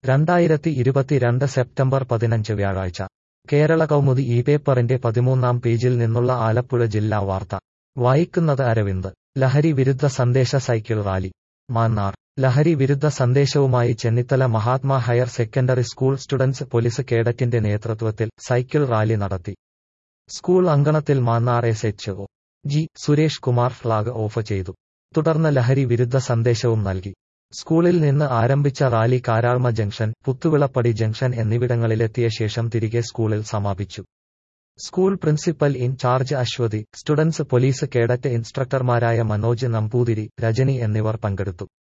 രണ്ടായിരത്തി ഇരുപത്തിരണ്ട് സെപ്റ്റംബർ പതിനഞ്ച് വ്യാഴാഴ്ച കേരള കൗമുദി ഈ പേപ്പറിന്റെ പതിമൂന്നാം പേജിൽ നിന്നുള്ള ആലപ്പുഴ ജില്ലാ വാർത്ത വായിക്കുന്നത് അരവിന്ദ് ലഹരി വിരുദ്ധ സന്ദേശ സൈക്കിൾ റാലി മാന്നാർ ലഹരി വിരുദ്ധ സന്ദേശവുമായി Chennithala Mahatma higher secondary school students police കേഡറ്റിന്റെ നേതൃത്വത്തിൽ സൈക്കിൾ റാലി നടത്തി സ്കൂൾ അങ്കണത്തിൽ Mannar S H O G Suresh Kumar flag off ചെയ്തു തുടർന്ന് ലഹരി വിരുദ്ധ സന്ദേശവും നൽകി സ്കൂളിൽ നിന്ന് ആരംഭിച്ച rally Karalma junction Puthuvilappadi junction എന്നിവിടങ്ങളിലെത്തിയ ശേഷം തിരികെ സ്കൂളിൽ സമാപിച്ചു school principal incharge Aswathy students police cadet ഇൻസ്ട്രക്ടർമാരായ മനോജ് നമ്പൂതിരി രജനി എന്നിവർ പങ്കെടുത്തു